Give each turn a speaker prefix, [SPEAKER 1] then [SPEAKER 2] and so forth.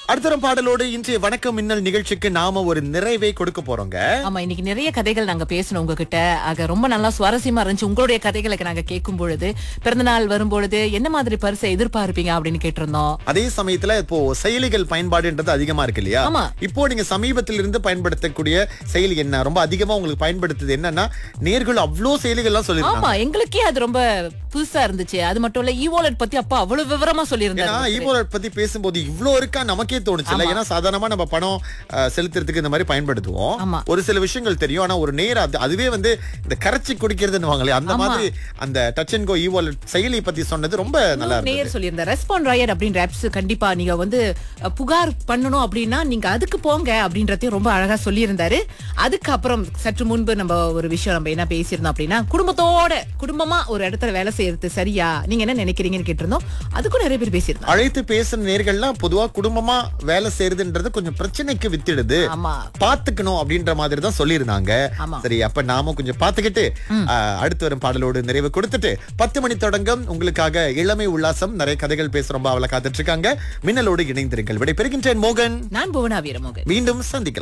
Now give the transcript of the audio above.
[SPEAKER 1] அடுத்தரம் பாடலோடு இன்றைய வணக்கம் மின்னல் நிகழ்ச்சிக்கு நாம ஒரு நிறைவை கொடுக்க போறோங்க
[SPEAKER 2] ஆமா இன்னைக்கு நிறைய கதைகள் நாங்க பேசணும் உங்ககிட்ட ஆக ரொம்ப நல்லா சுவாரஸ்யமா இருந்துச்சு உங்களுடைய கதைகளுக்கு நாங்க கேட்கும் பொழுது பிறந்தநாள் வரும்பொழுது என்ன மாதிரி பரிசை எதிர்பார்ப்பீங்க அப்படின்னு கேட்டிருந்தோம்
[SPEAKER 1] அதே சமயத்துல இப்போ செயலிகள் பயன்பாடுன்றது அதிகமா இருக்கு இல்லையா
[SPEAKER 2] ஆமா.
[SPEAKER 1] இப்போ நீங்க சமீபத்தில் இருந்து பயன்படுத்தக்கூடிய செயலி என்ன ரொம்ப அதிகமா உங்களுக்கு பயன்படுத்துது என்னன்னா நேர்கள் அவ்வளோ செயலிகள்லாம் சொல்லிருக்காங்க
[SPEAKER 2] ஆமா எங்களுக்கே அது ரொம்ப புதுசா இருந்துச்சு அது மட்டும் இல்ல ஈவோலட் பத்தி அப்பா அவ்வளவு விவரமா
[SPEAKER 1] ஏன்னா
[SPEAKER 2] சொல்லியிருந்தாரு
[SPEAKER 1] ஈபோலட் பத்தி பேசும்போது இவ்ளோ இருக்கா நமக்கே தோணுச்சுல ஏன்னா சாதாரணமா நம்ம பணம் அஹ், செலுத்துறதுக்கு இந்த மாதிரி பயன்படுத்துவோம்
[SPEAKER 2] ஆமா.
[SPEAKER 1] ஒரு சில விஷயங்கள் தெரியும் ஆனா ஒரு நேரம் அது அதுவே வந்து இந்த கரைச்சி குடிக்கிறதுன்னு வாங்களே அந்த மாதிரி அந்த டச் அண்ட் கோ ஈவாலட் செயலி பத்தி சொன்னது ரொம்ப நல்லா இருந்தது
[SPEAKER 2] நேயர் சொல்லியிருந்தார் ரெஸ்பாண்ட் ராயர் அப்படின்ற ஆப்ஸ் கண்டிப்பா நீங்க வந்து அஹ், புகார் பண்ணணும் அப்படின்னா நீங்க அதுக்கு போங்க அப்படின்றதையும் ரொம்ப அழகா சொல்லியிருந்தாரு அதுக்கப்புறம் சற்று முன்பு நம்ம ஒரு விஷயம் நம்ம என்ன பேசியிருந்தோம் அப்படின்னா குடும்பத்தோட குடும்பமா ஒரு இடத்துல வேலை செய்யறது சரியா நீங்க என்ன நினைக்கிறீங்கன்னு கேட்டிருந்தோம் அதுக்கும் நிறைய பேர் பேசியிருந்தாங்க
[SPEAKER 1] அழைத்து பேசுற நேர்கள்லாம் பொதுவா குடும்பமா வேலை செய்யறதுன்றது கொஞ்சம் பிரச்சனைக்கு வித்திடுது
[SPEAKER 2] ஆமா
[SPEAKER 1] பாத்துக்கணும் அப்படின்ற மாதிரி தான் சொல்லியிருந்தாங்க
[SPEAKER 2] ஆமா.
[SPEAKER 1] சரி அப்ப நாம கொஞ்சம் பாத்துக்கிட்டு அஹ், அடுத்து வரும் பாடலோடு நிறைவு கொடுத்துட்டு பத்து மணி தொடங்கும் உங்களுக்காக இளமை உல்லாசம் நிறைய கதைகள் பேச ரொம்ப அவளை காத்துட்டு இருக்காங்க மின்னலோடு இணைந்திருங்கள் விடை பெறுகின்றேன் மோகன்
[SPEAKER 2] நான் புவனா வீரமோகன்
[SPEAKER 1] மீண்டும் சந்திக்கலாம்